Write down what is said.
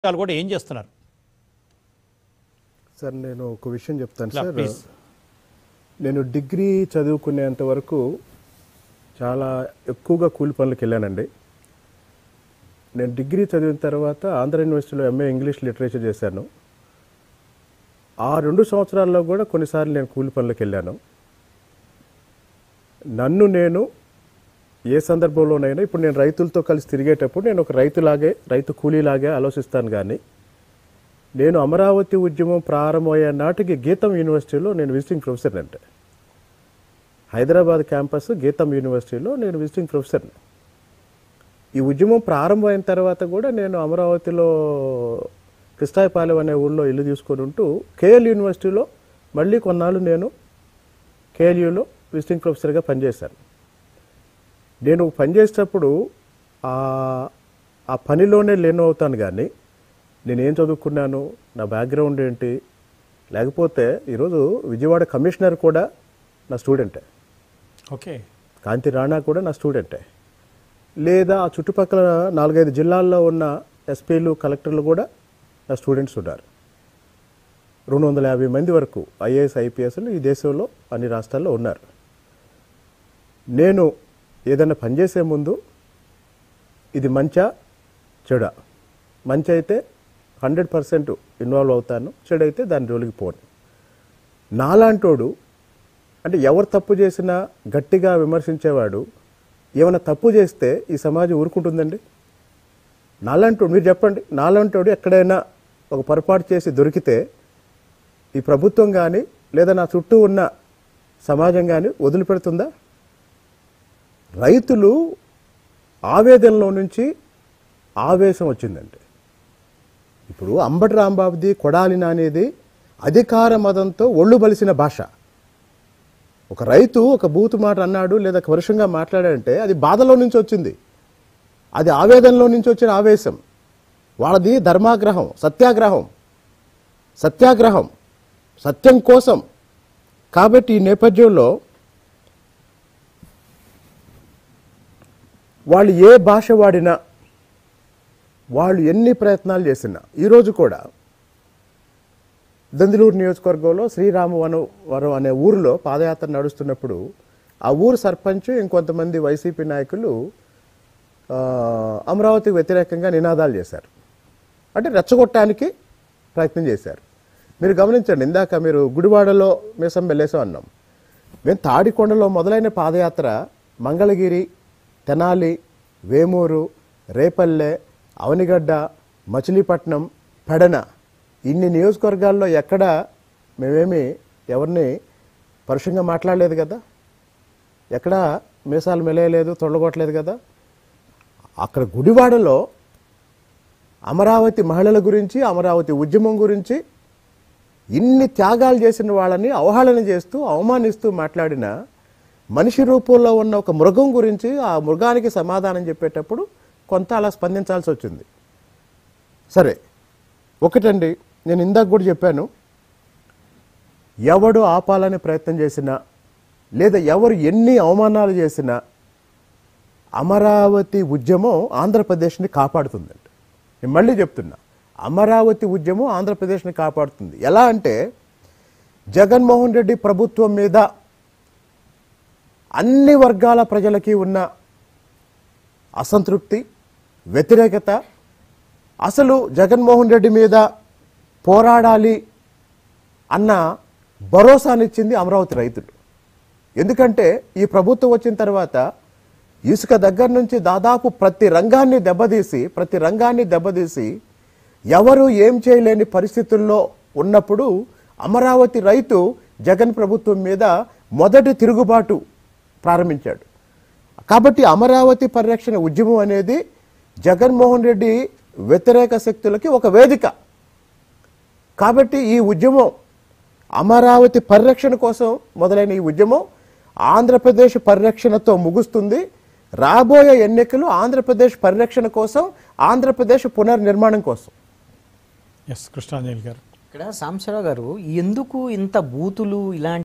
వాళ్ళు కూడా ఏం చేస్తున్నారు సార్ నేను ఒక విషయం చెప్తాను Yeah, సార్ please. నేను డిగ్రీ చదువుకునేంత వరకు చాలా ఎక్కువగా కూలి పనులకు వెళ్ళానండి నేను డిగ్రీ చదివిన తర్వాత ఆంధ్ర యూనివర్సిటీలో ఎంఏ ఇంగ్లీష్ లిటరేచర్ చేశాను ఆ రెండు సంవత్సరాల్లో కూడా కొన్నిసార్లు నేను కూలి పనులకు వెళ్ళాను నన్ను నేను ఏ సందర్భంలోనైనా ఇప్పుడు నేను రైతులతో కలిసి తిరిగేటప్పుడు నేను ఒక రైతులాగే రైతు కూలీలాగే ఆలోచిస్తాను కానీ నేను అమరావతి ఉద్యమం ప్రారంభమయ్యే నాటికి గీతం యూనివర్సిటీలో నేను విజిటింగ్ ప్రొఫెసర్ అంటే హైదరాబాద్ క్యాంపస్ గీతం యూనివర్సిటీలో నేను విజిటింగ్ ప్రొఫెసర్ని ఈ ఉద్యమం ప్రారంభమైన తర్వాత కూడా నేను అమరావతిలో కృష్ణాయపాలెం అనే ఊళ్ళో ఇల్లు తీసుకొని ఉంటూ కేఎల్ యూనివర్సిటీలో మళ్ళీ కొన్నాళ్ళు నేను కేఎల్యూలో విజిటింగ్ ప్రొఫెసర్గా పనిచేశాను నేను పనిచేసేటప్పుడు ఆ ఆ పనిలోనే లేను అవుతాను కానీ నేనేం చదువుకున్నాను నా బ్యాక్గ్రౌండ్ ఏంటి లేకపోతే ఈరోజు విజయవాడ కమిషనర్ కూడా నా స్టూడెంటే ఓకే కాంతి రాణా కూడా నా స్టూడెంటే లేదా ఆ చుట్టుపక్కల నాలుగైదు జిల్లాల్లో ఉన్న ఎస్పీలు కలెక్టర్లు కూడా నా స్టూడెంట్స్ ఉన్నారు రెండు వందల యాభై మంది వరకు ఐఏఎస్ ఐపీఎస్లు ఈ దేశంలో అన్ని రాష్ట్రాల్లో ఉన్నారు నేను ఏదైనా పనిచేసే ముందు ఇది మంచా చెడ మంచి అయితే హండ్రెడ్ పర్సెంట్ ఇన్వాల్వ్ అవుతాను చెడైతే దాని జోలికి పోను నాలాంటోడు అంటే ఎవరు తప్పు చేసినా గట్టిగా విమర్శించేవాడు ఏమైనా తప్పు చేస్తే ఈ సమాజం ఊరుకుంటుందండి నాలాంటోడు మీరు చెప్పండి నాలాంటోడు ఎక్కడైనా ఒక పొరపాటు చేసి దొరికితే ఈ ప్రభుత్వం కానీ లేదా నా చుట్టూ ఉన్న సమాజం కానీ వదిలిపెడుతుందా రైతులు ఆవేదనలో నుంచి ఆవేశం వచ్చిందండి ఇప్పుడు అంబటి రాంబాబుది కొడాలి నానేది అధికార మదంతో ఒళ్ళు బలిసిన భాష ఒక రైతు ఒక బూతు మాట అన్నాడు లేదా వరుషంగా మాట్లాడాడంటే అది బాధలో నుంచి వచ్చింది అది ఆవేదనలో నుంచి వచ్చిన ఆవేశం వాళ్ళది ధర్మాగ్రహం సత్యాగ్రహం సత్యాగ్రహం సత్యం కోసం కాబట్టి ఈ నేపథ్యంలో వాళ్ళు ఏ భాష వాడినా వాళ్ళు ఎన్ని ప్రయత్నాలు చేసినా ఈరోజు కూడా దందిలూరు నియోజకవర్గంలో శ్రీరామవనం వరం అనే ఊరిలో పాదయాత్ర నడుస్తున్నప్పుడు ఆ ఊరు సర్పంచ్ ఇంకొంతమంది వైసీపీ నాయకులు ఆ, అమరావతికి వ్యతిరేకంగా నినాదాలు చేశారు అంటే రెచ్చగొట్టడానికి ప్రయత్నం చేశారు మీరు గమనించండి ఇందాక మీరు గుడివాడలో మీసం వెళ్ళేసాం అన్నాం మేము తాడికొండలో మొదలైన పాదయాత్ర మంగళగిరి తెనాలి వేమూరు రేపల్లె అవనిగడ్డ మచిలీపట్నం పెడన ఇన్ని నియోజకవర్గాల్లో ఎక్కడ మేమేమి ఎవరిని పరుషంగా మాట్లాడలేదు కదా ఎక్కడ మీసాలు మెలేయలేదు తొడగొట్టలేదు కదా అక్కడ గుడివాడలో అమరావతి మహిళల గురించి అమరావతి ఉద్యమం గురించి ఇన్ని త్యాగాలు చేసిన వాళ్ళని అవహేళన చేస్తూ అవమానిస్తూ మాట్లాడిన మనిషి రూపంలో ఉన్న ఒక మృగం గురించి ఆ మృగానికి సమాధానం చెప్పేటప్పుడు కొంత అలా స్పందించాల్సి వచ్చింది సరే ఒకటండి నేను ఇందాక కూడా చెప్పాను ఎవడు ఆపాలని ప్రయత్నం చేసినా లేదా ఎవరు ఎన్ని అవమానాలు చేసినా అమరావతి ఉద్యమం ఆంధ్రప్రదేశ్ని కాపాడుతుందండి నేను మళ్ళీ చెప్తున్నా అమరావతి ఉద్యమం ఆంధ్రప్రదేశ్ని కాపాడుతుంది ఎలా అంటే జగన్మోహన్ రెడ్డి ప్రభుత్వం మీద అన్ని వర్గాల ప్రజలకి ఉన్న అసంతృప్తి వ్యతిరేకత అసలు జగన్మోహన్ రెడ్డి మీద పోరాడాలి అన్న భరోసానిచ్చింది అమరావతి రైతులు ఎందుకంటే ఈ ప్రభుత్వం వచ్చిన తర్వాత ఇసుక దగ్గర నుంచి దాదాపు ప్రతి రంగాన్ని దెబ్బతీసి ప్రతి రంగాన్ని దెబ్బతీసి ఎవరు ఏం చేయలేని పరిస్థితుల్లో ఉన్నప్పుడు అమరావతి రైతు జగన్ ప్రభుత్వం మీద మొదటి తిరుగుబాటు ప్రారంభించాడు కాబట్టి అమరావతి పరిరక్షణ ఉద్యమం అనేది జగన్మోహన్ రెడ్డి వ్యతిరేక శక్తులకి ఒక వేదిక కాబట్టి ఈ ఉద్యమం అమరావతి పరిరక్షణ కోసం మొదలైన ఈ ఉద్యమం ఆంధ్రప్రదేశ్ పరిరక్షణతో ముగుస్తుంది రాబోయే ఎన్నికలు ఆంధ్రప్రదేశ్ పరిరక్షణ కోసం ఆంధ్రప్రదేశ్ పునర్నిర్మాణం కోసం ఎస్ కృష్ణాంజలి గారు ఇక్కడ సాంబశివరావు గారు ఎందుకు ఇంత బూతులు ఇలాంటి